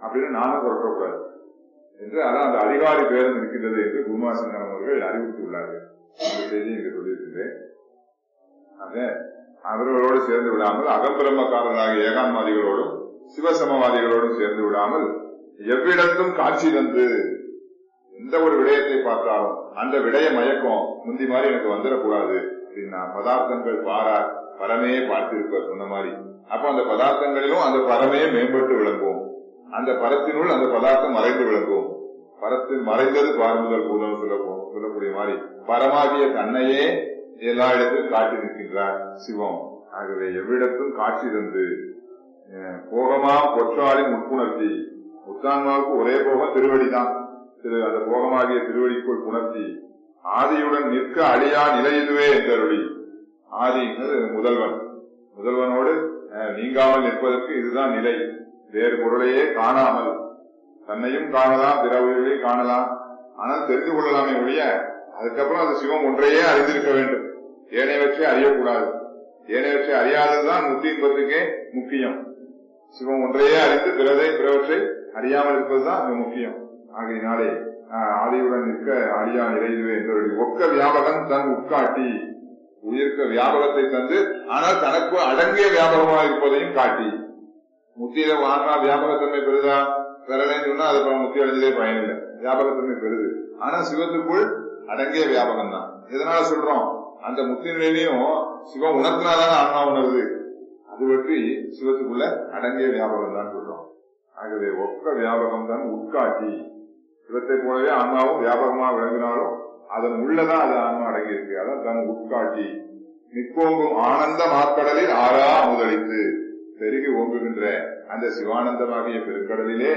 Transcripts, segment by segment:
அப்படின்னு நானும் புரட்டக்கூடாது என்று அதான் அந்த அதிகாரி பேரம் இருக்கின்றது என்று குருமாசங்கரம் அவர்கள் அறிவித்துள்ளார்கள் அந்த செய்தியை இங்கு சொல்லியிருக்கின்றேன் ஆக அவர்களோடு சேர்ந்து விடாமல் அகம்பிரமக்காரர்களாகிய ஏகான்மாதிகளோடும் சிவசமவாதிகளோடும் சேர்ந்து விடாமல் எவ்விடத்தும் காட்சி தந்து எந்த ஒரு விடயத்தை பார்த்தாலும் அந்த விடய மயக்கம் முந்தி மாதிரி எனக்கு வந்துடக்கூடாது அப்படின்னா பதார்த்தங்கள் பாரா பரமே பார்த்திருப்ப சொன்ன மாதிரி அப்ப அந்த பதார்த்தங்களிலும் அந்த பரமே மேம்பட்டு விளங்கும் அந்த பரத்தினுள் அந்த பதார்த்தம் மறைந்து விளங்கும் பரத்தில் மறைந்தது பார்முதல் பூதம் சொல்ல சொல்லக்கூடிய மாதிரி பரமாகிய தன்னையே எல்லா இடத்திலும் காட்டி நிற்கின்றார் சிவம் ஆகவே எவ்விடத்தும் காட்சி தந்து அஹ், போகமா பொற்றாளின் முட்புணர்த்தி முத்தான்மாவுக்கு ஒரே போகம் திருவடிதான் திரு அந்த போகமாகிய திருவடிக்குள் புணர்த்தி ஆதியுடன் நிற்க அழியா நிலை இதுவே என்றருளி ஆதிங்கிறது முதல்வன் முதல்வனோடு அஹ், நீங்காமல் நிற்பதற்கு இதுதான் நிலை வேறு பொருளையே காணாமல் தன்னையும் காணலாம் பிற உயிர்களையும் காணலாம் ஆனால் தெரிந்து கொள்ளலாமே ஒழிய அதுக்கப்புறம் அது சிவம் ஒன்றையே அறிந்திருக்க வேண்டும் ஏனையவற்றை அறியக்கூடாது ஏனையவற்றை அறியாததுதான் முத்தி என்பதற்கே முக்கியம் சிவம் ஒன்றையே அறிந்து பிறதை பிறவற்றை அறியாமல் இருப்பதுதான் மிக முக்கியம் ஆகையினாலே ஆஹ், ஆதியுடன் நிற்க அழியா நிறைதுவே என்று ஒக்க வியாபகம் தன் உட்காட்டி உயிர்க்க வியாபகத்தை தந்து ஆனால் தனக்கு அடங்கிய வியாபகமாக இருப்பதையும் காட்டி முத்தியில ஆன்மா வியாபகத்தன்மை பெறுதா பெறலைன்னு சொன்னா அது அப்புறம் முத்தி அடைஞ்சதே பயனில்லை வியாபகத்தன்மை பெறுது ஆனா சிவத்துக்குள் அடங்கிய வியாபகம் தான் எதனால சொல்றோம் அந்த முத்தி நிலையிலையும் சிவம் உணர்த்தினாதான ஆன்மா உணருது அது பற்றி சிவத்துக்குள்ள அடங்கிய வியாபகம் தான் சொல்றோம் ஆகவே ஒக்க வியாபகம் தான் உட்காட்டி சிவத்தை போலவே ஆன்மாவும் வியாபகமா விளங்கினாலும் அதன் உள்ளதான் அது ஆன்மா அடங்கி இருக்கு அதான் தன் உட்காட்டி நிற்கோங்கும் ஆனந்த மாக்கடலில் ஆறா அமுதளித்து பெருகி ஓங்குகின்ற அந்த சிவானந்தமாகிய பெருங்கடலிலே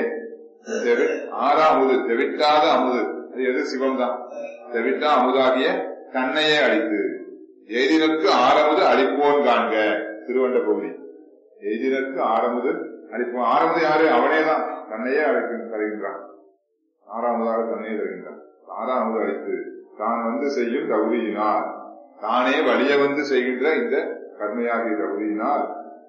தெவி- ஆறா அமுது தெவிட்டாத அமுது அது எது சிவம்தான் தெவிட்டா அமுதாகிய தன்னையே அழித்து எய்தினருக்கு ஆரமுது அழிப்போன் காண்க திருவண்ட பகுதி எய்தினருக்கு ஆரமுது அழிப்போன் ஆரமுது யாரு அவனேதான் தன்னையே அழைக்க தருகின்றான் ஆறாமதாக தன்னையே தருகின்றான் ஆறாமது அழைத்து தான் வந்து செய்யும் தகுதியினால் தானே வலிய வந்து செய்கின்ற இந்த கர்மையாகிய தகுதியினால்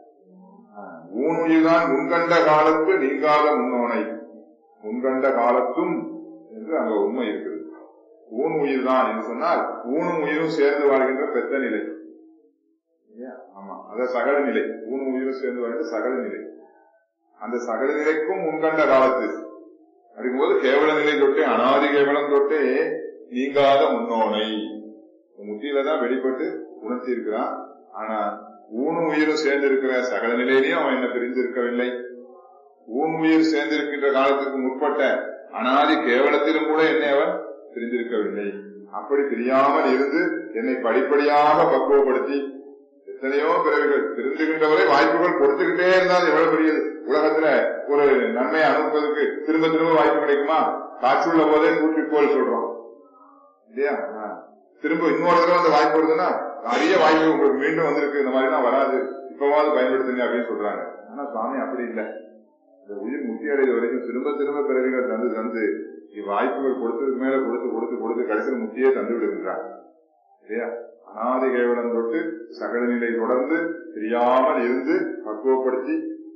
ஊனுயிர்தான் முன்கண்ட காலத்து நீங்காத முன்னோனை முன்கண்ட காலத்தும் என்று அங்க உண்மை இருக்குது ஊன் உயிர் தான் என்று சொன்னால் ஊனும் உயிரும் சேர்ந்து வாழ்கின்ற பெத்த நிலை இல்லையா? ஆமா அத சகல நிலை ஊனும் உயிரும் சேர்ந்து வாழ்கின்ற சகல நிலை அந்த சகல நிலைக்கும் முன்கண்ட காலத்து அப்படிங்கும்போது கேவல நிலை தொட்டே அனாதி கேவலம் தொட்டே நீங்காத முன்னோனை முத்தியில தான் வெளிப்பட்டு உணர்த்தி இருக்கிறான் ஆனா ஊனும் உயிரும் சேர்ந்து இருக்கிற சகல நிலையிலையும் அவன் என்ன பிரிந்திருக்கவில்லை ஊன் உயிர் சேர்ந்திருக்கின்ற காலத்துக்கு முற்பட்ட அனாதி கேவலத்திலும் கூட என்னை அவன் பிரிந்திருக்கவில்லை அப்படி பிரியாமல் இருந்து என்னை படிப்படியாக பக்குவப்படுத்தி எத்தனையோ பிறவிகள் திருந்துகின்றவரை வாய்ப்புகள் கொடுத்துக்கிட்டே இருந்தால் எவ்வளவு பெரிய உலகத்துல ஒரு நன்மையை அனுப்புவதற்கு திரும்ப திரும்ப வாய்ப்பு கிடைக்குமா காற்றுள்ள போதே கூட்டிக்கோள் சொல்றோம் இல்லையா ஆ. திரும்ப இன்னொரு தடவை அந்த வாய்ப்பு வருதுன்னா நிறைய வாய்ப்பு உங்களுக்கு மீண்டும் வந்திருக்கு இந்த மாதிரிலாம் வராது இப்பவாவது பயன்படுத்துங்க அப்படின்னு சொல்றாங்க ஆனா சுவாமி அப்படி இல்லை இந்த உயிர் முக்தி அடைந்த வரைக்கும் திரும்ப திரும்ப பிறவிகள் தந்து தந்து வாய்ப்புகள் கொடுத்ததுக்கு மேல கொடுத்து கொடுத்து கொடுத்து கடைசியில் முக்தியே தந்து விடுகின்றார் இல்லையா அனாதி கேவலம் தொட்டு சகல நிலை தொடர்ந்து தெரியாமல் இருந்து பக்குவப்படுத்தி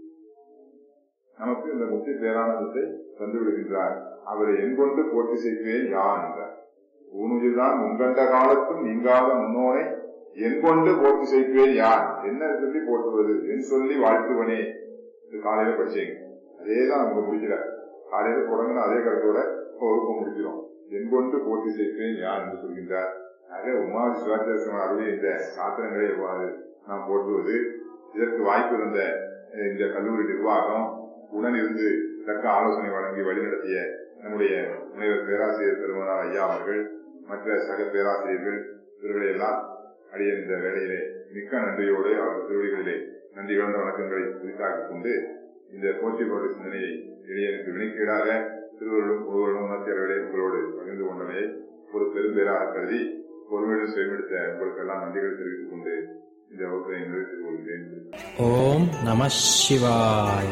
நமக்கு இந்த முக்தி பேரானந்தத்தை தந்து விடுகின்றார் அவரை எங்கொண்டு போட்டி செய்வேன் யான் என்றார் ஊனுயிர்தான் முன்கண்ட காலத்தும் நீங்காத முன்னோனை என் கொண்டு போட்டி செய்வேன் யார் என்ன சொல்லி போற்றுவது என் சொல்லி வாழ்த்துவனே இது காலையில படிச்சீங்க அதேதான் அவங்க முடிக்கல காலையில தொடங்கின அதே கருத்தோட வகுப்பு முடிக்கிறோம் என் கொண்டு போட்டி செய்வேன் யார் என்று சொல்கின்றார் ஆக உமா சிவாச்சாரியன் அருளிய இந்த சாத்திரங்களை எவ்வாறு நாம் போற்றுவது இதற்கு வாய்ப்பு இருந்த அஹ், இந்த கல்லூரி நிர்வாகம் உடன் இருந்து தக்க ஆலோசனை வழங்கி வழிநடத்திய நம்முடைய முனைவர் பேராசிரியர் பெருமனார் ஐயா அவர்கள் மற்ற சக பேராசிரியர்கள் இவர்களை எல்லாம் அடிய இந்த வேளையிலே மிக்க நன்றியோடு அவர்கள் திருவடிகளிலே நன்றி கலந்த வணக்கங்களை குறித்தாக்கிக் கொண்டு இந்த போற்றி போன்ற சிந்தனையை இடையனுக்கு வினைக்கீடாக திருவள்ளும் ஒருவரும் உணர்த்தியவர்களே உங்களோடு பகிர்ந்து கொண்டனை ஒரு பெரும்பேராக கருதி பொறுமையுடன் செயல்படுத்த உங்களுக்கு எல்லாம் நன்றிகள் தெரிவித்துக் கொண்டு இந்த வகுப்பை நிறைவு செய்து கொள்கிறேன் ஓம் நம சிவாய்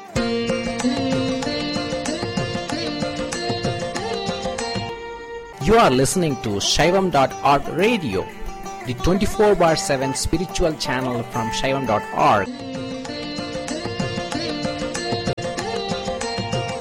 You are listening to Shaivam.org radio, the 24 bar 7 spiritual channel from Shaivam.org.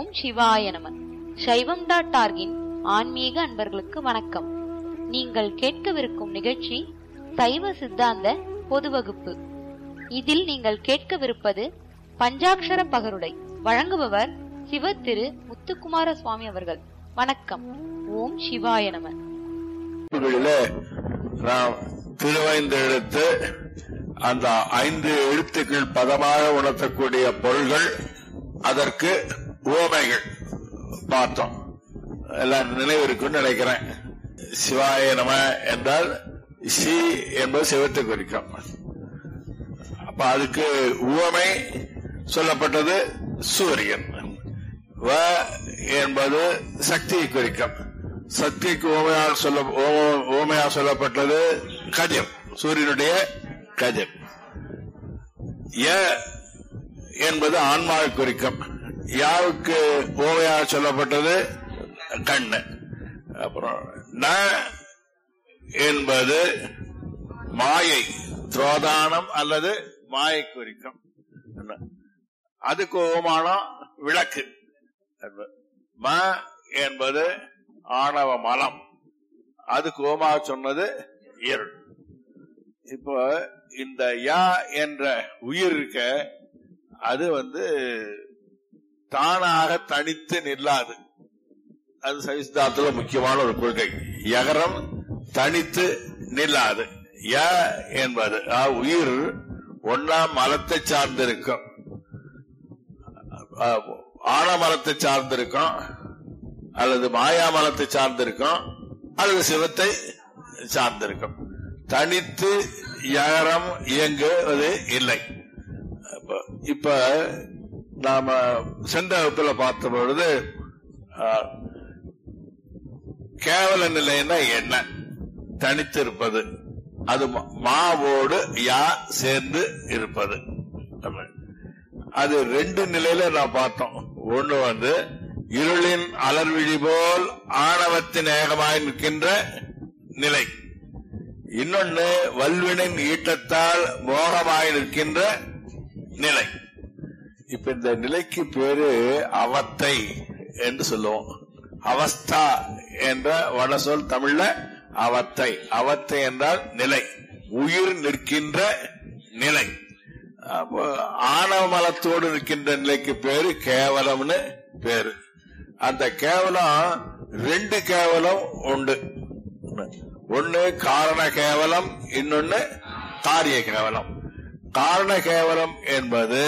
ஓம் சிவாய நம சைவம் டாட் ஆர்கின் ஆன்மீக அன்பர்களுக்கு வணக்கம் நீங்கள் கேட்கவிருக்கும் நிகழ்ச்சி சைவ சித்தாந்த பொது வகுப்பு இதில் நீங்கள் கேட்கவிருப்பது பஞ்சாக்ஷர பகருடை வழங்குபவர் சிவ திரு முத்துக்குமார சுவாமி அவர்கள் வணக்கம் ஓம் சிவாய நம குறிப்புகளிலே நாம் திருவைந்தெழுத்து அந்த ஐந்து எழுத்துக்கள் பதமாக உணர்த்தக்கூடிய பொருள்கள் அதற்கு உவமைகள் பார்த்தோம் எல்லாம் நினைவு இருக்குன்னு நினைக்கிறேன் சிவாய நம என்றால் சி என்பது சிவத்தை குறிக்கும் அப்ப அதுக்கு உவமை சொல்லப்பட்டது சூரியன் வ என்பது சக்தியை குறிக்கும் சக்திக்கு ஓமையால் சொல்ல ஓ- ஓமையால் சொல்லப்பட்டது கதிர் சூரியனுடைய கதிர் ய என்பது ஆன்மாவை குறிக்கும் யாவுக்கு ஓமையால் சொல்லப்பட்டது கண்ணு அப்புறம் ந என்பது மாயை துரோதானம் அல்லது மாயை குறிக்கும் அதுக்கு ஓமானம் விளக்கு ம என்பது ஆணவ மலம் அதுக்கு ஓமா சொன்னது இருள் இப்போ இந்த யா என்ற உயிர் இருக்க அது வந்து தானாக தனித்து நில்லாது அது சவிஸ்தாத்துல முக்கியமான ஒரு கொள்கை யகரம் தனித்து நில்லாது ய என்பது ஆ, உயிர் ஒன்னாம் மலத்தை சார்ந்திருக்கும் ஆ, ஆழமரத்தை சார்ந்திருக்கும் அல்லது மாயாமலத்தை சார்ந்திருக்கும் அல்லது சிவத்தை சார்ந்திருக்கும் தனித்து யகரம் இயங்குவது இல்லை அப்ப- இப்ப நாம சென்ற வகுப்புல பார்த்த பொழுது ஆ, கேவல நிலைன்னா என்ன தனித்து இருப்பது அது மா- மாவோடு யா சேர்ந்து இருப்பது அது ரெண்டு நிலையில நான் பார்த்தோம் ஒண்ணு வந்து இருளின் அலர்விழி போல் ஆணவத்தின் ஏகமாய் நிற்கின்ற நிலை இன்னொன்னு வல்வினின் ஈட்டத்தால் மோகமாய் நிற்கின்ற நிலை இப்ப இந்த நிலைக்கு பேரு அவத்தை என்று சொல்லுவோம் அவஸ்தா என்ற வடசொல் தமிழ்ல அவத்தை அவத்தை என்றால் நிலை உயிர் நிற்கின்ற நிலை அப்போ ஆணவ மலத்தோடு நிற்கின்ற நிலைக்கு பேரு கேவலம்னு பேரு அந்த கேவலம் ரெண்டு கேவலம் உண்டு ஒன்னு காரண கேவலம் இன்னொன்னு காரிய கேவலம் காரண கேவலம் என்பது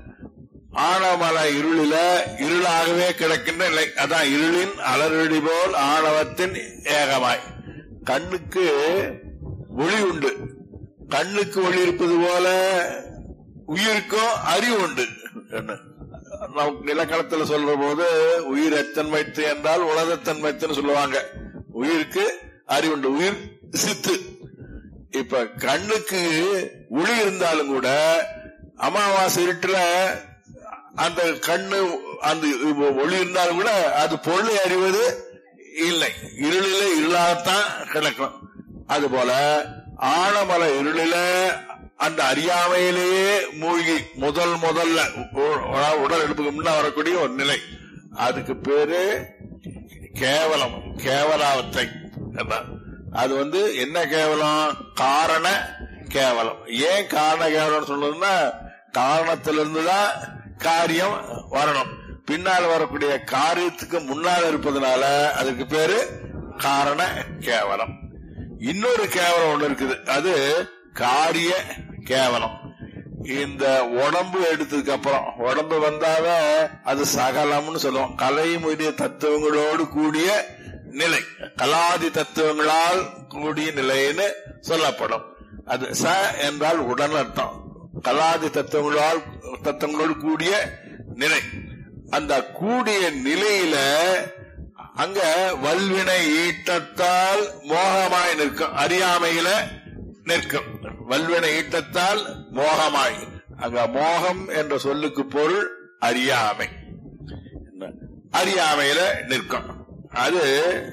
ஆணவமல இருளில இருளாகவே கிடக்கின்ற நிலை அதான் இருளின் அலறடி போல் ஆணவத்தின் ஏகமாய் கண்ணுக்கு ஒளி உண்டு கண்ணுக்கு ஒளி இருப்பது போல உயிருக்கும் அறிவு உண்டு என்ன? நமக்கு இலக்கணத்துல சொல்ற போது உயிர் எத்தன்மைத்து என்றால் உலகத்தன்மைத்துன்னு சொல்லுவாங்க உயிருக்கு அறிவு உண்டு உயிர் சித்து இப்ப கண்ணுக்கு ஒளி இருந்தாலும் கூட அமாவாசை இருட்டுல அந்த கண்ணு அந்த ஒளி இருந்தாலும் கூட அது பொருளை அறிவது இல்லை இருளில இருளாகத்தான் கிடக்கும் அதுபோல ஆழமல இருளில அந்த அறியாமையிலேயே மூழ்கி முதல் முதல்ல உ- உடல் எடுப்புக்கு முன்ன வரக்கூடிய ஒரு நிலை அதுக்கு பேரு கேவலம் கேவலாவத்தை என்ன? அது வந்து என்ன கேவலம் காரண கேவலம் ஏன் காரண கேவலம் சொல்றதுன்னா காரணத்திலிருந்து தான் காரியம் வரணும் பின்னால் வரக்கூடிய காரியத்துக்கு முன்னால் இருப்பதனால அதுக்கு பேரு காரண கேவலம் இன்னொரு கேவலம் ஒண்ணு இருக்குது அது காரிய கேவலம் இந்த உடம்பு எடுத்ததுக்கு அப்புறம் உடம்பு வந்தாவே அது சகலம்னு சொல்லுவோம் கலை முதலிய தத்துவங்களோடு கூடிய நிலை கலாதி தத்துவங்களால் கூடிய நிலைன்னு சொல்லப்படும் அது ச என்றால் உடன் அர்த்தம் கலாதி தத்துவங்களால் தத்துவங்களோடு கூடிய நிலை அந்த கூடிய நிலையில அங்க வல்வினை ஈட்டத்தால் மோகமாய் நிற்கும் அறியாமையில நிற்கும் வல்வினை ஈட்டத்தால் மோகமாய் அங்க மோகம் என்ற சொல்லுக்கு பொருள் அறியாமை என்ன? அறியாமையில நிற்கும் அது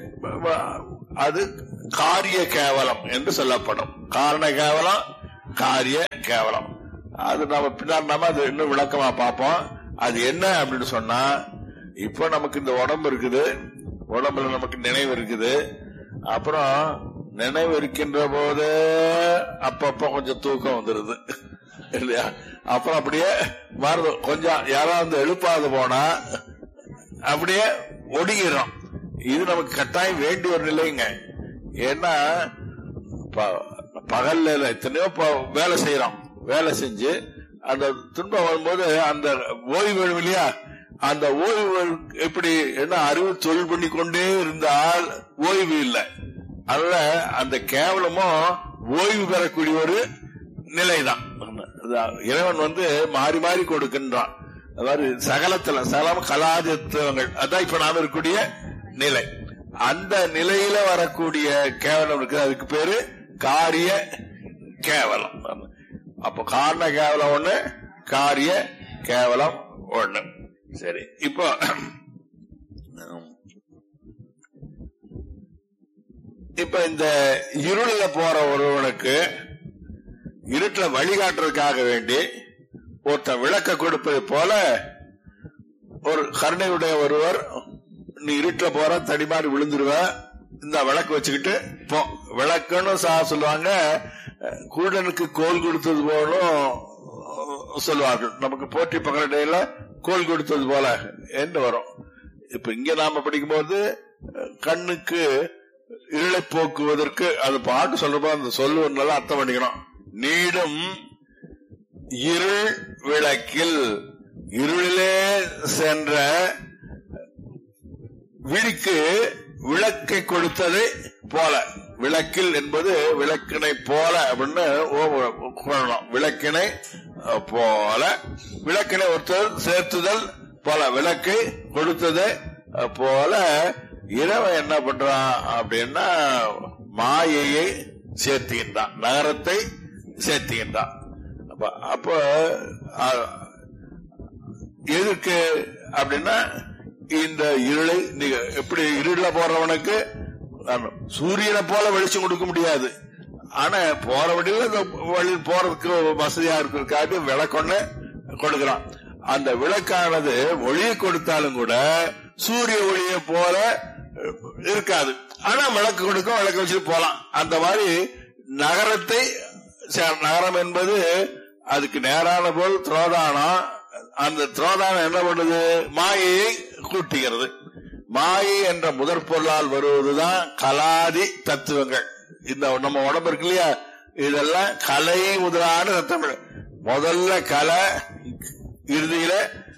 அது காரிய கேவலம் என்று சொல்லப்படும் காரண கேவலம் காரிய கேவலம் அது நம்ம பின்னால் நம்ம அது இன்னும் விளக்கமா பார்ப்போம் அது என்ன அப்படின்னு சொன்னா இப்போ நமக்கு இந்த உடம்பு இருக்குது உடம்புல நமக்கு நினைவு இருக்குது அப்புறம் நினைவு இருக்கின்ற போது அப்பப்ப கொஞ்சம் தூக்கம் வந்துருது இல்லையா அப்புறம் அப்படியே மறந்து கொஞ்சம் யாராவது எழுப்பாது போனா அப்படியே ஒடுங்கிடும் இது நமக்கு கட்டாயம் வேண்டிய ஒரு நிலைங்க ஏன்னா ப- பகல்ல இல்ல, எத்தனையோ ப- வேலை செய்யறோம் வேலை செஞ்சு அந்த துன்பம் வரும்போது அந்த ஓய்வு வேணும் இல்லையா அந்த ஓய்வு எப்படி என்ன அறிவு தொழில் பண்ணி கொண்டே இருந்தால் ஓய்வு இல்லை அதனால அந்த கேவலமும் ஓய்வு பெறக்கூடிய ஒரு நிலைதான் அதான் இறைவன் வந்து மாறி மாறி கொடுக்கின்றான் அதாவது சகலத்துல சகலம் கலாதித்துவங்கள் அதான் இப்ப நாம இருக்கக்கூடிய நிலை அந்த நிலையில வரக்கூடிய கேவலம் இருக்கு அதுக்கு பேரு காரிய கேவலம் அப்ப காரண கேவலம் ஒண்ணு காரிய கேவலம் ஒண்ணு சரி இப்போ இப்ப இந்த இருளில போற ஒருவனுக்கு இருட்டுல வழிகாட்டுறதுக்காக வேண்டி ஒருத்தன் விளக்க கொடுப்பது போல ஒரு கருணையுடைய ஒருவர் நீ இருட்டுல போற தடிமாறி விழுந்துருவ இந்த விளக்கு வச்சுக்கிட்டு போ விளக்குன்னு சா சொல்லுவாங்க அஹ், குருடனுக்கு கோல் கொடுத்தது போலும் சொல்லுவார்கள் நமக்கு போற்றி பகலடையில கோல் கொடுத்தது போல என்று வரும் இப்ப இங்க நாம படிக்கும்போது அஹ், கண்ணுக்கு இருளை போக்குவதற்கு அது பாட்டு சொல்றப்போ அந்த சொல்லு நல்லா அர்த்தம் பண்ணிக்கணும் நீடும் இருள் விளக்கில் இருளிலே சென்ற விழிக்கு விளக்கை கொடுத்தது போல விளக்கில் என்பது விளக்கினை போல அப்படின்னு ஓ- கொள்ளணும் விளக்கினை அஹ், போல விளக்கினை ஒருத்தர் சேர்த்துதல் போல விளக்கை கொடுத்தது அஹ், போல இறைவன் என்ன பண்றான் அப்படின்னா மாயையை சேர்த்துகின்றான் நகரத்தை சேர்த்துகின்றான் அப்ப அப்ப அஹ், எதுக்கு அப்படின்னா இந்த இருளை நீங்க எப்படி இருள போறவனுக்கு ஆமா, சூரியனை போல வெளிச்சம் கொடுக்க முடியாது ஆனா போற வழியில இந்த வழி போறதுக்கு வசதியா இருக்கிறதுக்காக விளக்கொன்னு கொடுக்கிறான் அந்த விளக்கானது ஒளியை கொடுத்தாலும் கூட சூரிய ஒளியை போல அஹ், இருக்காது ஆனா விளக்கு கொடுக்கும் விளக்கு வச்சுட்டு போலாம் அந்த மாதிரி நகரத்தை ச- நகரம் என்பது அதுக்கு நேரான போல் துரோதானம் அந்த துரோதானம் என்ன பண்ணுது மாயையை கூட்டுகிறது மாயை என்ற முதற் பொருளால் வருவதுதான் கலாதி தத்துவங்கள் இந்த நம்ம உடம்பு இருக்கு இல்லையா இதெல்லாம் கலை முதலான தத்துவங்கள் முதல்ல கலை இறுதியில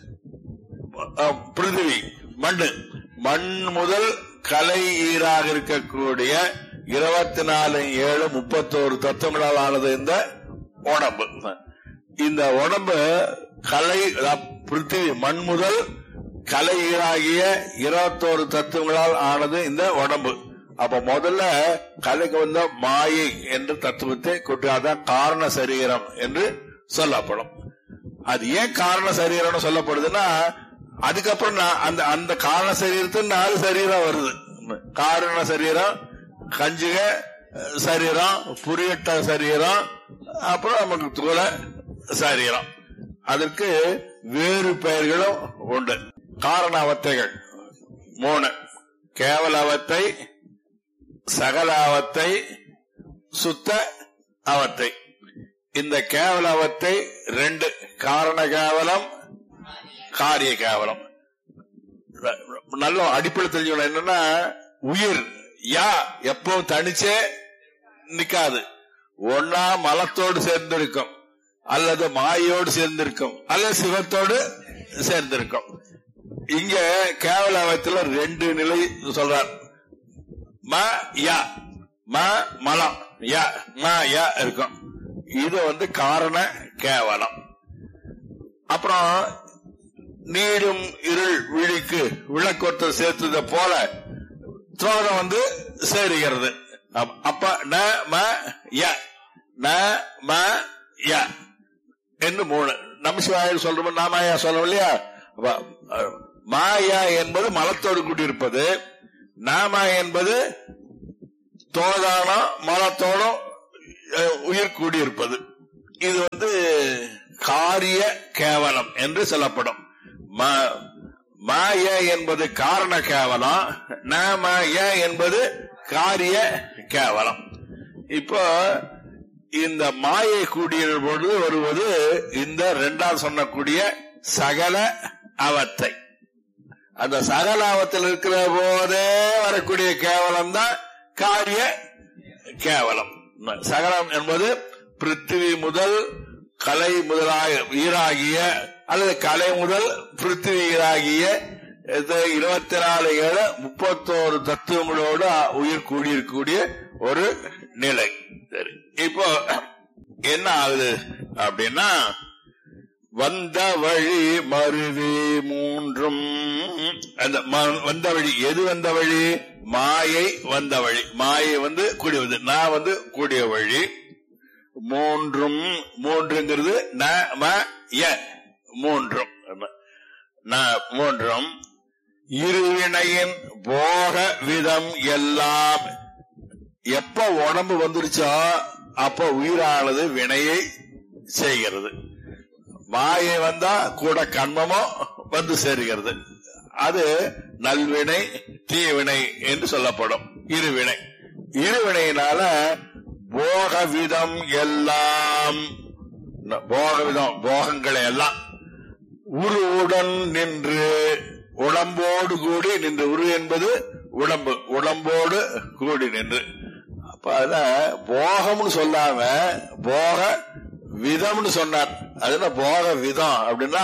அஹ், பிருத்திவி மண் மண் முதல் கலை ஈராக இருக்கக்கூடிய இருபத்தி நாலு ஏழு முப்பத்தோரு தத்துவங்களால் ஆனது இந்த உடம்பு இந்த உடம்பு கலை அஹ், பிருத்திவி மண் முதல் கலை ஈராகிய இருபத்தோரு தத்துவங்களால் ஆனது இந்த உடம்பு அப்ப முதல்ல கலைக்கு வந்த மாயை என்ற தத்துவத்தை கொட்டாதான் காரண சரீரம் என்று சொல்லப்படும் அது ஏன் காரண சரீரம்னு சொல்லப்படுதுன்னா அதுக்கப்புறம் நான் அந்த அந்த காரண சரீரத்துக்கு நாலு சரீரம் வருது காரண சரீரம் கஞ்சுக அஹ், சரீரம் புரியட்ட சரீரம் அப்புறம் நமக்கு தூள சரீரம் அதற்கு வேறு பெயர்களும் உண்டு காரண அவத்தைகள் மூணு கேவல அவத்தை சகல அவத்தை சுத்த அவத்தை இந்த கேவலவத்தை ரெண்டு காரண கேவலம் காரிய கேவலம் நல்ல அடிப்படை தெரிஞ்சுக்கணும் என்னன்னா உயிர் யா எப்போ தனிச்சே நிக்காது ஒன்னா மலத்தோடு சேர்ந்திருக்கும் அல்லது மாயோடு சேர்ந்திருக்கும் அல்லது சிவத்தோடு சேர்ந்திருக்கும் இங்க கேவலவத்துல ரெண்டு நிலை சொல்றார் ம யா ம மலம் யா ம யா இருக்கும் இது வந்து காரண கேவலம் அப்புறம் நீரும் இருள் விழிக்கு விளக்கொத்த சேர்த்தது போல துரோகம் வந்து சேருகிறது அப்ப- அப்ப ந ம ய ந ம ய என்று மூணு நமசிவாயில் சொல்றோம் நாமாயா சொல்றோம் இல்லையா அப்ப, அஹ், மாயா என்பது மலத்தோடு கூட்டியிருப்பது நாமா என்பது தோதானம் மலத்தோடும் அஹ், உயிர் கூடியிருப்பது இது வந்து காரிய கேவலம் என்று சொல்லப்படும் ம- மாய என்பது காரண கேவலம் நாமய என்பது காரிய கேவலம் இப்போ இந்த மாயை கூடிய பொழுது வருவது இந்த இரண்டாம் சொன்னக்கூடிய சகல அவத்தை அந்த சகலாவத்தில் இருக்கிற போதே வரக்கூடிய கேவலம் தான் காரிய கேவலம் சகலம் என்பது பிருத்திவி முதல் கலை முதலாக ஈராகிய அல்லது கலை முதல் பிருத்திவி ஈராகிய இது இருபத்தி நாலு ஏழு முப்பத்தோரு தத்துவங்களோடு உயிர் கூடியிருக்கக்கூடிய ஒரு நிலை சரி இப்போ என்ன ஆகுது அப்படின்னா வந்த வழி மருவி மூன்றும் அந்த ம- வந்த வழி எது வந்த வழி மாயை வந்த வழி மாயை வந்து கூடியது நான் வந்து கூடிய வழி மூன்றும் மூன்றுங்கிறது ந ம ய மூன்றும் ந- மூன்றும் இருவினையின் போக விதம் எல்லாம் எப்ப உடம்பு வந்துருச்சோ அப்ப உயிரானது வினையை செய்கிறது மாயை வந்தா கூட கண்மமோ வந்து சேருகிறது அது நல்வினை தீவினை என்று சொல்லப்படும் இருவினை இருவினையினால போக விதம் எல்லாம் போக விதம் போகங்களை எல்லாம் உருவுடன் நின்று உடம்போடு கூடி நின்று உரு என்பது உடம்பு உடம்போடு கூடி நின்று அப்ப அத போகம்னு சொல்லாம போக விதம்னு சொன்னார் அது என்ன போக விதம் அப்படின்னா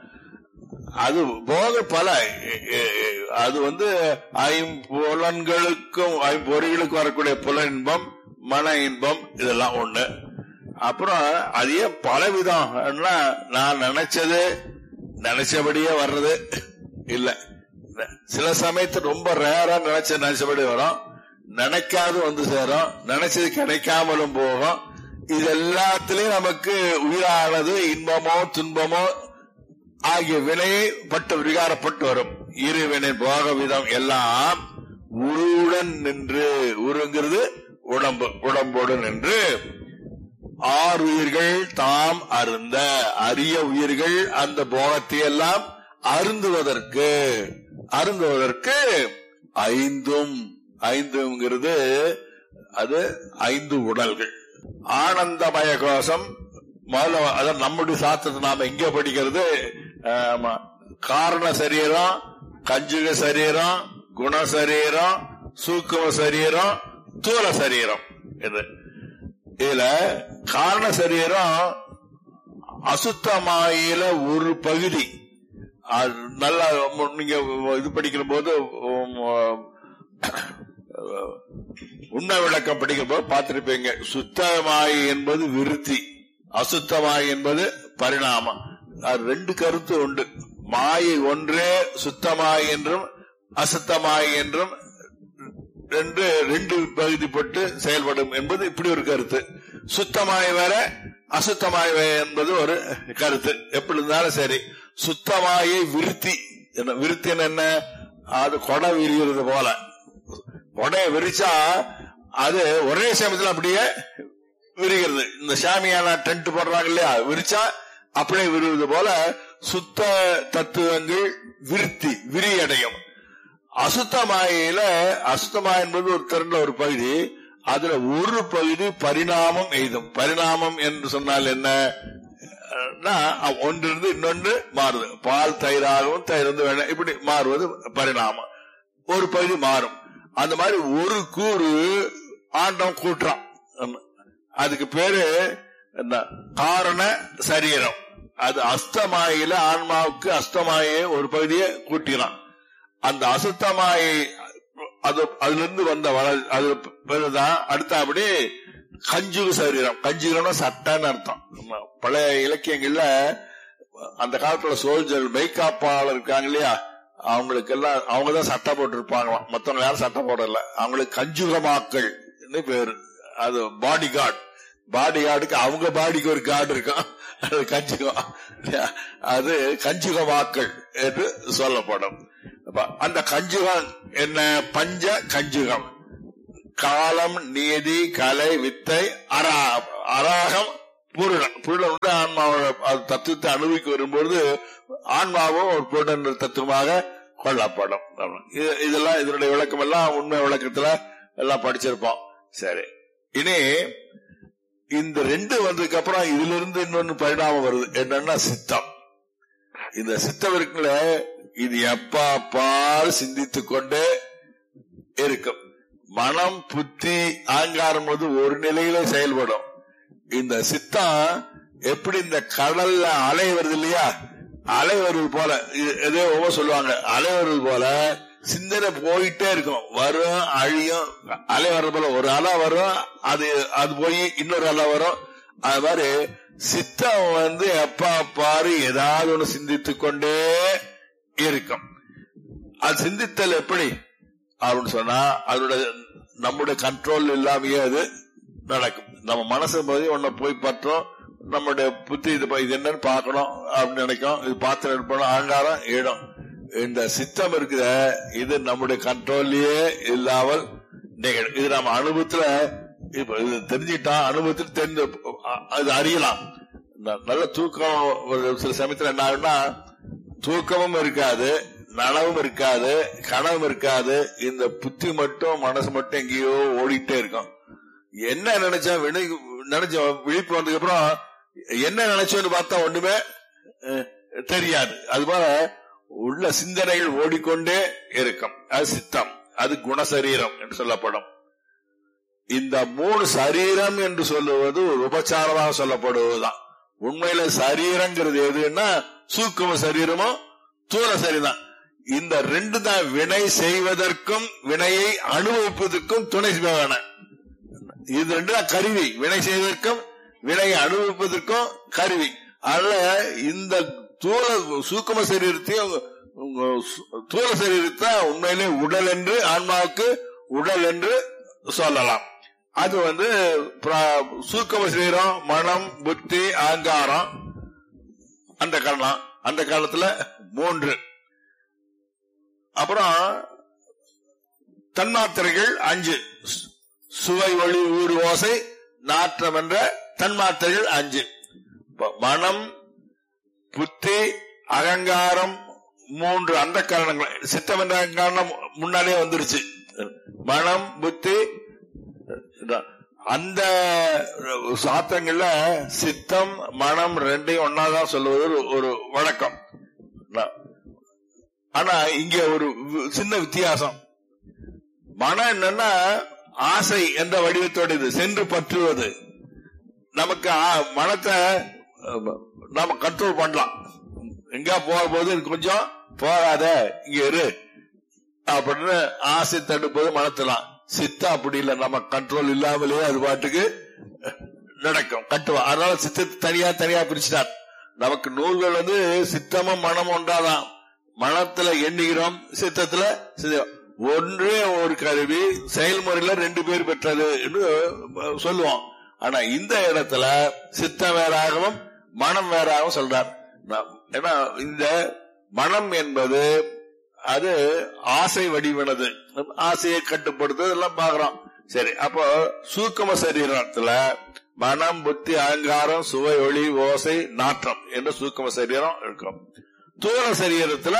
அது போக பல எ- எ- அது வந்து ஐம்புலன்களுக்கும் ஐம்பொறிகளுக்கும் வரக்கூடிய புல இன்பம் மன இன்பம் இதெல்லாம் ஒண்ணு அப்புறம் அது ஏன் பல விதம் நான் நினைச்சது நினைச்சபடியே வர்றது இல்ல சில சமயத்து ரொம்ப ரேரா நினைச்ச நினைச்சபடி வரும் நினைக்காது வந்து சேரும் நினைச்சது கிடைக்காமலும் போகும் இது எல்லாத்திலையும் நமக்கு உயிரானது இன்பமோ துன்பமோ ஆகிய வினையை பட்டு விகாரப்பட்டு வரும் இருவினை போக விதம் எல்லாம் உருவுடன் நின்று உருங்கிறது உடம்பு உடம்போடு நின்று ஆறு உயிர்கள் தாம் அருந்த அரிய உயிர்கள் அந்த போகத்தை எல்லாம் அருந்துவதற்கு அருந்துவதற்கு ஐந்தும் ஐந்துங்கிறது அது ஐந்து உடல்கள் ஆனந்தமய கோஷம் முதல்ல அதான் நம்முடைய சாஸ்திரத்தை நாம எங்க படிக்கிறது ஆமா, காரண சரீரம் கஞ்சுக சரீரம் குண சரீரம் சூக்கும சரீரம் தூல சரீரம் இது இதுல காரண சரீரம் அசுத்தமாயில ஒரு பகுதி அது நல்லா மு- நீங்க இது படிக்கிற போது உம், அஹ், உண்ண விளக்கம் படிக்கும் போது பார்த்திருப்பீங்க சுத்தமாய் என்பது விருத்தி அசுத்தமாய் என்பது பரிணாமம் அது ரெண்டு கருத்து உண்டு மாயை ஒன்றே சுத்தமாய் என்றும் அசுத்தமாய் என்றும் ரெண்டு ரெண்டு பகுதிப்பட்டு செயல்படும் என்பது இப்படி ஒரு கருத்து சுத்தமாய் வேற அசுத்தமாய் வேற என்பது ஒரு கருத்து எப்படி இருந்தாலும் சரி சுத்தமாயை விருத்தி என்ன விருத்தின்னு என்ன அது கொடை விரிகிறது போல கொடையை விரிச்சா அது ஒரே சமயத்துல அப்படியே விரிகிறது இந்த சாமியான டென்ட் போடுறாங்க இல்லையா விரிச்சா அப்படியே விரிவது போல சுத்த தத்துவங்கள் விருத்தி விரியடையும் அசுத்தமாயில அசுத்தமா என்பது ஒரு திறந்த ஒரு பகுதி அதுல ஒரு பகுதி பரிணாமம் எய்தும் பரிணாமம் என்று சொன்னால் என்ன அஹ், ஒன்றிருந்து இன்னொன்று மாறுது பால் தயிராகவும் தயிர் வந்து வெண்ணெய் இப்படி மாறுவது பரிணாமம் ஒரு பகுதி மாறும் அந்த மாதிரி ஒரு கூறு ஆண்டம் கூட்டுறான் ஆமா. அதுக்கு பேரு என்ன காரண சரீரம் அது அஸ்தமாயில ஆன்மாவுக்கு அஸ்தமாயை ஒரு பகுதியை கூட்டினான் அந்த அசுத்தமாயை அது அதுல இருந்து வந்த வள- அது பிறகுதான் அடுத்தபடி கஞ்சுக சரீரம் கஞ்சுகம்னா சட்டைன்னு அர்த்தம் ஆமா. பழைய இலக்கியங்கள்ல அந்த காலத்துல சோல்ஜர் மெய்காப்பாளர் இருக்காங்க இல்லையா அவங்களுக்கு எல்லாம் அவங்க தான் சட்டை போட்டிருப்பாங்களாம் மத்தவங்க யாரும் சட்டை போடல அவங்களுக்கு கஞ்சுகமாக்கள் பேரு அது பாடி கார்டு பாடி கார்டுக்கு அவங்க பாடிக்கு ஒரு கார்டு இருக்கும் அது கஞ்சுகம் அது கஞ்சுகமாக்கள் என்று சொல்லப்படும் அப்ப அந்த கஞ்சுகம் என்ன பஞ்ச கஞ்சுகம் காலம் நீதி கலை வித்தை அரா அராகம் பூரணன் பூரணன் வந்து ஆன்மாவோட அது தத்துவத்தை அனுபவிக்க வரும்பொழுது ஆன்மாவும் ஒரு பூரண தத்துவமாக கொள்ளப்படும் இது- இதெல்லாம் இதனுடைய விளக்கம் எல்லாம் உண்மை விளக்கத்துல எல்லாம் படிச்சிருப்போம் சரி இனி இந்த ரெண்டு வந்ததுக்கு அப்புறம் இதுல இருந்து இன்னொன்னு பரிணாமம் வருது என்னன்னா சித்தம் இந்த சித்தம் இருக்குல்ல இது எப்ப பால் சிந்தித்துக் கொண்டே இருக்கும் மனம் புத்தி ஆங்காரம் போது ஒரு நிலையில செயல்படும் இந்த சித்தம் எப்படி இந்த கடல்ல அலை வருது இல்லையா அலை வருவது போல இது- ஏதோ ஒவ்வொரு சொல்லுவாங்க அலை வருவது போல சிந்தனை போயிட்டே இருக்கும் வரும் அழியும் அலை வர்றது போல ஒரு அலை வரும் அது அது போய் இன்னொரு அலை வரும் அது மாதிரி சித்தம் வந்து எப்ப பாரு ஏதாவது ஒண்ணு சிந்தித்துக் கொண்டே இருக்கும் அது சிந்தித்தல் எப்படி அப்படின்னு சொன்னா அதோட நம்முடைய கண்ட்ரோல் இல்லாமயே அது நடக்கும் நம்ம மனசு போது ஒன்ன போய் பற்றோம் நம்முடைய புத்தி இது ப- இது என்னன்னு பார்க்கணும் அப்படின்னு நினைக்கும் இது பார்த்து இருப்போம் ஆங்காரம் இடம் இந்த சித்தம் இருக்குத இது நம்முடைய கண்ட்ரோல்லயே இல்லாமல் நிகழும் இது நம்ம அனுபவத்துல இப்ப இது தெரிஞ்சுட்டா அனுபவத்தில் தெரிஞ்சு அ- அது அறியலாம் ந- நல்ல தூக்கம் ஒரு சில சமயத்துல என்ன ஆகும்னா தூக்கமும் இருக்காது நனவும் இருக்காது கனவும் இருக்காது இந்த புத்தி மட்டும் மனசு மட்டும் எங்கேயோ ஓடிட்டே இருக்கும் என்ன நினைச்சா வினை நினைச்ச விழிப்பு வந்ததுக்கு அப்புறம் என்ன நினைச்சோன்னு பார்த்தா ஒண்ணுமே அஹ், தெரியாது அது போல உள்ள சிந்தனைகள் ஓடிக்கொண்டே இருக்கும் அது சித்தம் அது குணசரீரம் என்று சொல்லப்படும் இந்த மூணு சரீரம் என்று சொல்லுவது ஒரு உபச்சாரமாக சொல்லப்படுவதுதான் உண்மையில சரீரங்கிறது எதுன்னா சூக்கும சரீரமும் தூர சரீரம் இந்த ரெண்டு தான் வினை செய்வதற்கும் வினையை அனுபவிப்பதற்கும் துணை செய்வன இது ரெண்டு தான் கருவி வினை செய்வதற்கும் வினையை அனுபவிப்பதற்கும் கருவி அதனால இந்த தூள சூக்கும சரீரத்தையும் உங்க சு- தூள சரீரத்தை உண்மையிலே உடல் என்று ஆன்மாவுக்கு உடல் என்று சொல்லலாம் அது வந்து பிர- சூக்கும சரீரம் மனம் புத்தி ஆங்காரம் அந்த காலம் அந்த காலத்துல மூன்று அப்புறம் தன்மாத்திரைகள் அஞ்சு சு- சுவை ஒளி ஊறு ஓசை நாற்றம் என்ற தன்மாத்திரைகள் அஞ்சு இப்ப மனம் புத்தி அகங்காரம் மூன்று அந்த காரணங்கள் சித்தம் என்ற காரணம் முன்னாலே வந்துருச்சு மனம் புத்தி இதான். அந்த சாத்திரங்கள்ல சித்தம் மனம் ரெண்டையும் ஒன்னாதான் சொல்லுவது ஒரு- ஒரு வழக்கம் நான் ஆனா இங்க ஒரு வி- சின்ன வித்தியாசம் மனம் என்னன்னா ஆசை என்ற வடிவத்தோட இது சென்று பற்றுவது நமக்கு ஆ- மனத்தை அஹ், நாம கண்ட்ரோல் பண்ணலாம் எங்க போக போது கொஞ்சம் போகாத இங்க இரு அப்படின்னு ஆசை தடுப்பது மனத்தலாம் சித்தம் அப்படி இல்லை நம்ம கண்ட்ரோல் இல்லாமலே அது பாட்டுக்கு நடக்கும் கட்டுவா அதனால சித்தத்தை தனியா தனியா பிரிச்சுட்டார் நமக்கு நூல்கள் வந்து சித்தமும் மனமும் ஒன்றாதான் மனத்துல எண்ணுகிறோம் சித்தத்துல சித்தம். ஒன்றே ஒரு கருவி செயல்முறையில ரெண்டு பேர் பெற்றது என்று சொல்லுவோம் ஆனா இந்த இடத்துல சித்தம் வேறாகவும் மனம் வேறாகவும் சொல்றார் நான்- ஏன்னா இந்த மனம் என்பது அது ஆசை வடிவனது ஆசையை கட்டுப்படுத்துறது எல்லாம் பாக்குறோம் சரி அப்போ சூக்கம சரீரத்துல மனம் புத்தி அகங்காரம் சுவை ஒளி ஓசை நாற்றம் என்று சூக்கம சரீரம் இருக்கும் தூர சரீரத்துல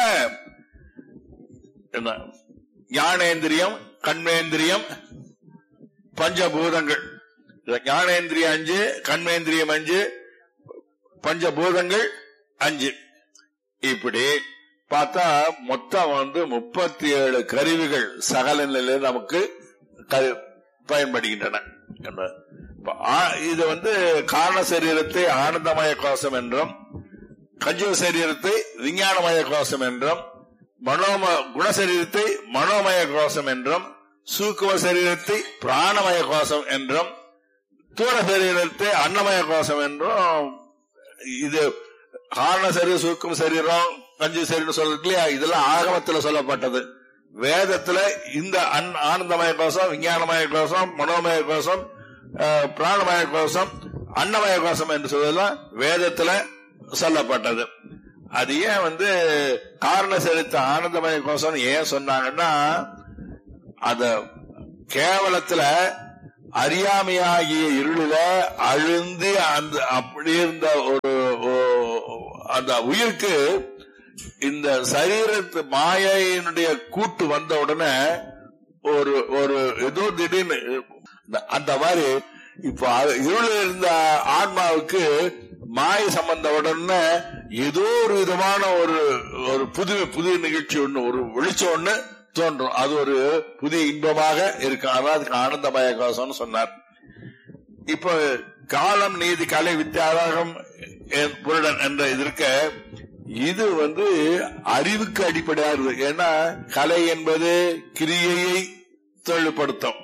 என்ன ஞானேந்திரியம் கண்மேந்திரியம் பஞ்சபூதங்கள் இதுல ஞானேந்திரியம் அஞ்சு கண்மேந்திரியம் அஞ்சு பஞ்சபூதங்கள் அஞ்சு இப்படி பார்த்தா மொத்தம் வந்து முப்பத்தி ஏழு கருவிகள் சகல நிலையில் நமக்கு க- பயன்படுகின்றன என்ன? இப்ப ஆ- இது வந்து காரண சரீரத்தை ஆனந்தமய கோஷம் என்றும் கஞ்சீவ சரீரத்தை விஞ்ஞானமய கோஷம் என்றும் மனோம குணசரீரத்தை மனோமய கோஷம் என்றும் சூக்கும சரீரத்தை பிராணமய கோஷம் என்றும் தூர சரீரத்தை அன்னமய கோஷம் என்றும் இது காரண சரீரம் சூக்கும் சரீரம் கஞ்சி சரீரம் சொல்றது இல்லையா இதெல்லாம் ஆகமத்துல சொல்லப்பட்டது வேதத்துல இந்த அன்- ஆனந்தமய கோஷம் விஞ்ஞானமய கோஷம் மனோமய கோஷம் அஹ், பிராணமய கோஷம் அன்னமய கோஷம் என்று சொல்வதெல்லாம் வேதத்துல சொல்லப்பட்டது அது ஏன் வந்து காரண சரித்த ஆனந்தமய கோஷம் ஏன் சொன்னாங்கன்னா அத கேவலத்துல அறியாமையாகிய இருளில அழுந்து அந்த அப்படி இருந்த ஒரு ஓ- அந்த உயிருக்கு இந்த சரீரத்து மாயையினுடைய கூட்டு வந்த உடனே ஒரு ஒரு ஏதோ திடீர்னு இந்த- அந்த மாதிரி இப்ப அது இருள் இருந்த ஆன்மாவுக்கு மாய சம்பந்த உடனே ஏதோ ஒரு விதமான ஒரு ஒரு புது புதிய நிகழ்ச்சி ஒண்ணு ஒரு வெளிச்சம் ஒண்ணு தோன்றும் அது ஒரு புதிய இன்பமாக இருக்கு அதான் அதுக்கு ஆனந்தமய கோஷம்னு சொன்னார் இப்ப காலம் நீதி கலை வித்தியாசம் என் புருடன் என்ற இது இருக்க இது வந்து அறிவுக்கு அடிப்படையா இருக்கு ஏன்னா கலை என்பது கிரியையை தொழில்படுத்தும்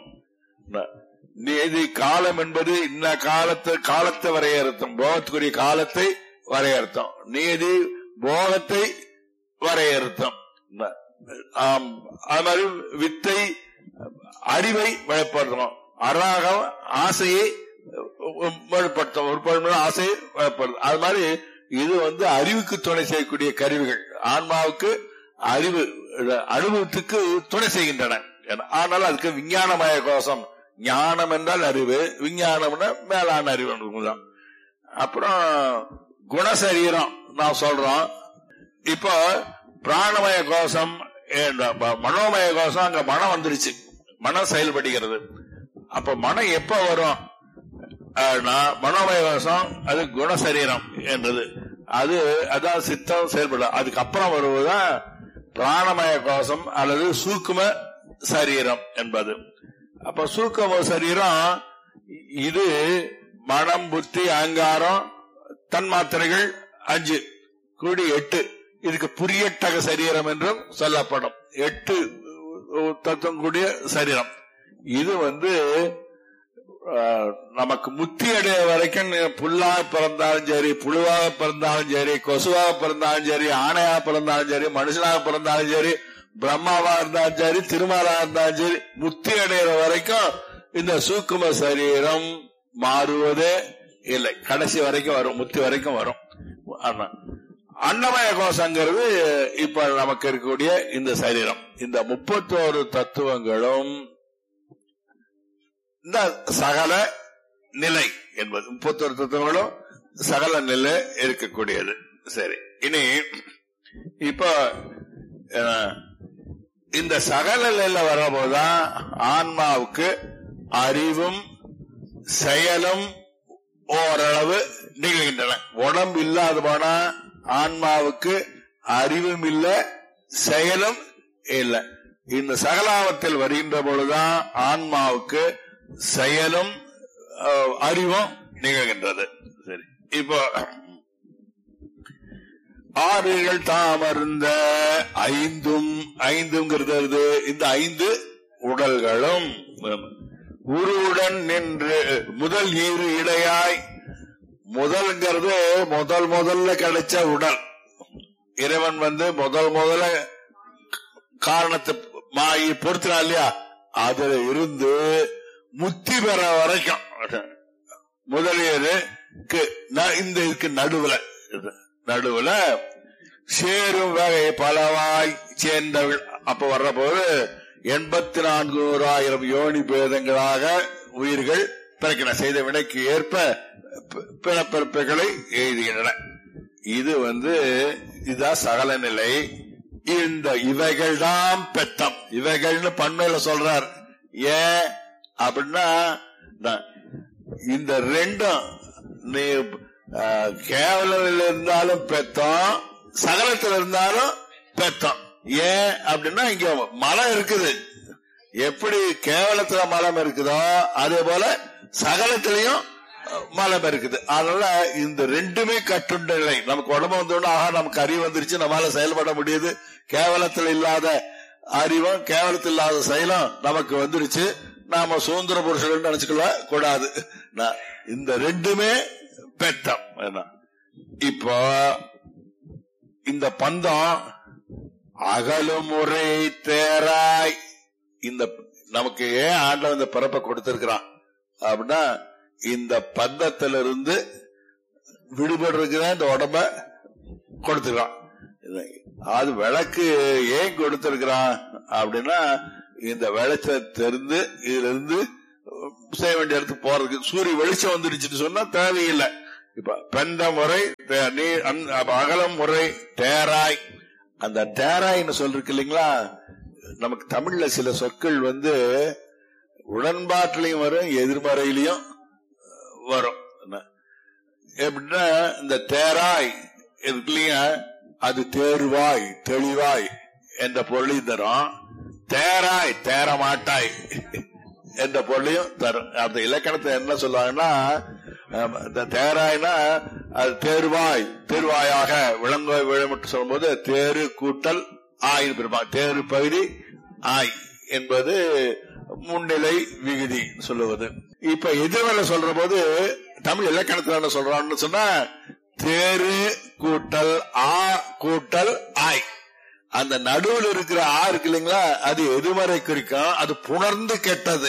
நீதி காலம் என்பது இன்ன காலத்தை காலத்தை வரையறுத்தும் போகத்துக்குரிய காலத்தை வரையறுத்தோம் நீதி போகத்தை வரையறுத்தோம் ஆம், அது மாதிரி வித்தை அறிவை வெளிப்படுத்தணும் அராகம் ஆசையை வெளிப்படுத்தும் ஒரு பழமொழி ஆசையை வெளிப்படுத்தும் அது மாதிரி இது வந்து அறிவுக்கு துணை செய்யக்கூடிய கருவிகள் ஆன்மாவுக்கு அறிவு அனுபவத்துக்கு துணை செய்கின்றன ஆனால் அதுக்கு விஞ்ஞானமய கோஷம் ஞானம் என்றால் அறிவு விஞ்ஞானம்னா மேலான அறிவு தான் அப்புறம் குணசரீரம் நான் சொல்றோம் இப்போ பிராணமய கோஷம் என்ற ம- மனோமய கோஷம் அங்க மனம் வந்துருச்சு மனம் செயல்படுகிறது அப்ப மனம் எப்ப வரும் ஆனா, மனோமய கோஷம் அது குணசரீரம் என்றது அது அதான் சித்தம் செயல்படும் அதுக்கப்புறம் வருவதுதான் பிராணமய கோஷம் அல்லது சூக்கும சரீரம் என்பது அப்ப சூக்கும சரீரம் இது மனம் புத்தி அகங்காரம் தன்மாத்திரைகள் அஞ்சு கூடி எட்டு இதுக்கு புரியட்டக சரீரம் என்றும் சொல்லப்படும் எட்டு அஹ், தத்துவம் கூடிய சரீரம் இது வந்து அஹ், நமக்கு முத்தி அடைய வரைக்கும் நீ புல்லாக பிறந்தாலும் சரி புழுவாக பிறந்தாலும் சரி கொசுவாக பிறந்தாலும் சரி ஆணையாக பிறந்தாலும் சரி மனுஷனாக பிறந்தாலும் சரி பிரம்மாவா இருந்தாலும் சரி திருமாலா இருந்தாலும் சரி முத்தி அடைகிற வரைக்கும் இந்த சூக்கும சரீரம் மாறுவதே இல்லை கடைசி வரைக்கும் வரும் முத்தி வரைக்கும் வரும் ஆனா, அன்னமய கோஷங்கிறது இப்ப நமக்கு இருக்கக்கூடிய இந்த சரீரம் இந்த முப்பத்தோரு தத்துவங்களும் இந்த சகல நிலை என்பது முப்பத்தோரு தத்துவங்களும் சகல நிலை இருக்கக்கூடியது சரி இனி இப்போ அஹ், இந்த சகல நிலையில வரபோதுதான் ஆன்மாவுக்கு அறிவும் செயலும் ஓரளவு நிகழ்கின்றன உடம்பு இல்லாத போனா ஆன்மாவுக்கு அறிவும் இல்ல செயலும் இல்லை இந்த சகலாவத்தில் வருகின்ற பொழுதுதான் ஆன்மாவுக்கு செயலும் அஹ், அறிவும் நிகழ்கின்றது சரி இப்போ ஆறுகள் தாமர்ந்த ஐந்தும் ஐந்துங்கிறது வருது. இந்த ஐந்து உடல்களும் உருவுடன் நின்று முதல் ஈறு இடையாய் முதல்ங்கிறது முதல் முதல்ல கிடைச்ச உடல் இறைவன் வந்து முதல் முதல்ல காரணத்தை மாயி பொறுத்தினா இல்லையா அதுல இருந்து முத்தி பெற வரைக்கும் முதலியருக்கு ந- இந்த இதுக்கு நடுவுல நடுவுல சேரும் வகை பலவாய் சேர்ந்தவள் அப்ப வர்ற போது எண்பத்தி நான்கு நூறாயிரம் யோனி பேதங்களாக உயிர்கள் பிறக்கின செய்த வினைக்கு ஏற்ப பி- பிறப்பிறப்புகளை எழுதுகின்றன இது வந்து இதுதான் சகல நிலை இந்த இவைகள் தான் பெத்தம் இவைகள்னு பண்மையில சொல்றார் ஏன் அப்படின்னா நான் இந்த ரெண்டும் நீ ஆஹ், கேவலம் இருந்தாலும் பெத்தோம் சகலத்தில் இருந்தாலும் பெத்தோம் ஏன் அப்படின்னா இங்க மலம் இருக்குது எப்படி கேவலத்துல மலம் இருக்குதோ அதே போல சகலத்திலையும் அஹ், மலம் இருக்குது அதனால இந்த ரெண்டுமே கட்டுண்ட நிலை நமக்கு உடம்பு வந்தோடனே ஆஹா நமக்கு அறிவு வந்துருச்சு நம்மளால செயல்பட முடியுது கேவலத்தில் இல்லாத அறிவும் கேவலத்தில் இல்லாத செயலும் நமக்கு வந்துருச்சு நாம சுதந்திர புருஷர்கள் நினைச்சுக்கொள்ள கூடாது நான் இந்த ரெண்டுமே பெத்தம் என்ன இப்போ இந்த பந்தம் அகலுமுறை தேராய் இந்த நமக்கு ஏன் ஆண்டவன் இந்த பிறப்பை கொடுத்திருக்கிறான் அப்படின்னா இந்த பந்தத்திலிருந்து விடுபடுறதுக்கு தான் இந்த உடம்ப கொடுத்துக்கிறான் அது விளக்கு ஏன் கொடுத்திருக்கிறான் அப்படின்னா இந்த விளைச்ச தெரிந்து இதுல இருந்து செய்ய வேண்டிய இடத்துக்கு போறதுக்கு சூரிய வெளிச்சம் வந்துருச்சுன்னு சொன்னா தேவையில்லை இப்ப பெந்த முறை தே- நீ- அந்- அப்ப அகலம் முறை தேராய் அந்த தேராய்ன்னு சொல்லிருக்கு இல்லைங்களா நமக்கு தமிழ்ல சில சொற்கள் வந்து உடன்பாட்டிலையும் வரும் எதிர்மறையிலையும் வரும் என்ன? எப்படின்னா இந்த தேராய் இருக்கு இல்லையா அது தேர்வாய் தெளிவாய் என்ற பொருளையும் தரும் தேராய் தேர மாட்டாய் என்ற பொருளையும் தரும் அந்த இலக்கணத்தை என்ன சொல்லுவாங்கன்னா அஹ், இந்த தேராய்னா அது தேர்வாய் தேர்வாயாக விளங்க விழமுட்டு சொல்லும்போது தேரு கூட்டல் ஆயின் பெருமா தேரு பகுதி ஆய் என்பது முன்னிலை விகுதி சொல்லுவது இப்ப எதிர்மறை சொல்ற போது தமிழ் இலக்கணத்துல என்ன சொல்றான்னு சொன்னா தேரு கூட்டல் ஆ கூட்டல் ஆய் அந்த நடுவில் இருக்கிற ஆ இருக்கு இல்லைங்களா அது எதிர்மறை குறிக்கும் அது புணர்ந்து கெட்டது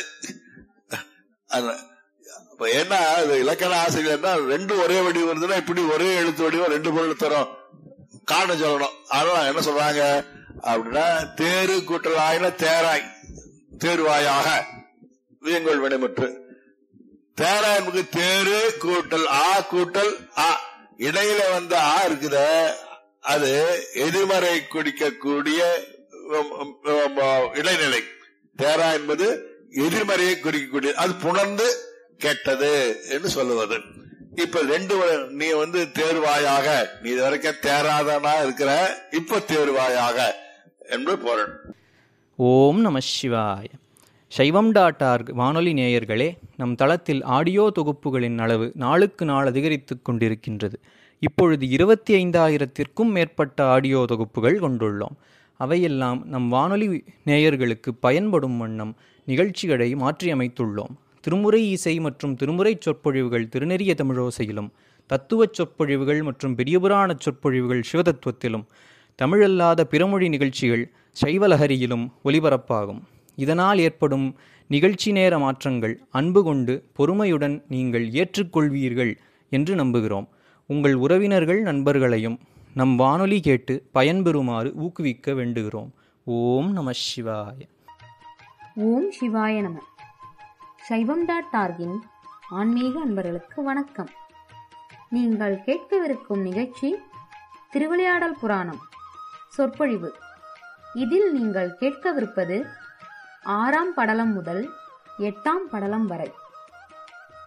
அது- அப்ப என்ன அது இலக்கண ஆசிரியர்னா ரெண்டு ஒரே வடிவம் இருந்ததுன்னா இப்படி ஒரே எழுத்து வடிவம் ரெண்டு பொருள் தரும் காரணம் சொல்லணும் அதனால என்ன சொல்றாங்க அப்படின்னா தேரு கூட்டல் ஆயின தேராய் தேர்வாயாக வியங்கோள் வினைமுற்று தேரா என்பது தேரு கூட்டல் ஆ கூட்டல் ஆ இடையில வந்த ஆ இருக்குத அது எதிர்மறை குறிக்கக்கூடிய உம், உம், உம், இடைநிலை தேரா என்பது எதிர்மறையை குறிக்கக்கூடிய அது புணர்ந்து கெட்டது என்று சொல்லுவது இப்ப ரெண்டு வ- நீ வந்து தேர்வாயாக நீ இது வரைக்கும் தேராதனா இருக்கிற இப்ப தேர்வாயாக என்று பொருள் ஓம் நம சிவாய சைவம் டாட் ஆர்க் வானொலி நேயர்களே நம் தளத்தில் ஆடியோ தொகுப்புகளின் அளவு நாளுக்கு நாள் அதிகரித்து கொண்டிருக்கின்றது இப்பொழுது இருபத்தி ஐந்தாயிரத்திற்கும் மேற்பட்ட ஆடியோ தொகுப்புகள் கொண்டுள்ளோம் அவையெல்லாம் நம் வானொலி நேயர்களுக்கு பயன்படும் வண்ணம் நிகழ்ச்சிகளை மாற்றியமைத்துள்ளோம் திருமுறை இசை மற்றும் திருமுறை சொற்பொழிவுகள் திருநெறிய தமிழோசையிலும் தத்துவச் சொற்பொழிவுகள் மற்றும் பெரியபுராண சொற்பொழிவுகள் சிவதத்துவத்திலும் தமிழல்லாத பிறமொழி நிகழ்ச்சிகள் சைவலஹரியிலும் ஒலிபரப்பாகும் இதனால் ஏற்படும் நிகழ்ச்சி நேர மாற்றங்கள் அன்பு கொண்டு பொறுமையுடன் நீங்கள் ஏற்றுக்கொள்வீர்கள் என்று நம்புகிறோம் உங்கள் உறவினர்கள் நண்பர்களையும் நம் வானொலி கேட்டு பயன்பெறுமாறு ஊக்குவிக்க வேண்டுகிறோம் ஓம் நம சிவாய ஓம் சிவாய நம சைவம் டாட் டார்கின் ஆன்மீக அன்பர்களுக்கு வணக்கம் நீங்கள் கேட்கவிருக்கும் நிகழ்ச்சி திருவிளையாடல் புராணம் சொற்பொழிவு இதில் நீங்கள் கேட்கவிருப்பது ஆறாம் படலம் முதல் எட்டாம் படலம் வரை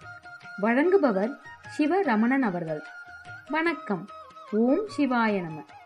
வழங்குபவர் சிவ ரமணன் அவர்கள் வணக்கம் ஓம் சிவாய நம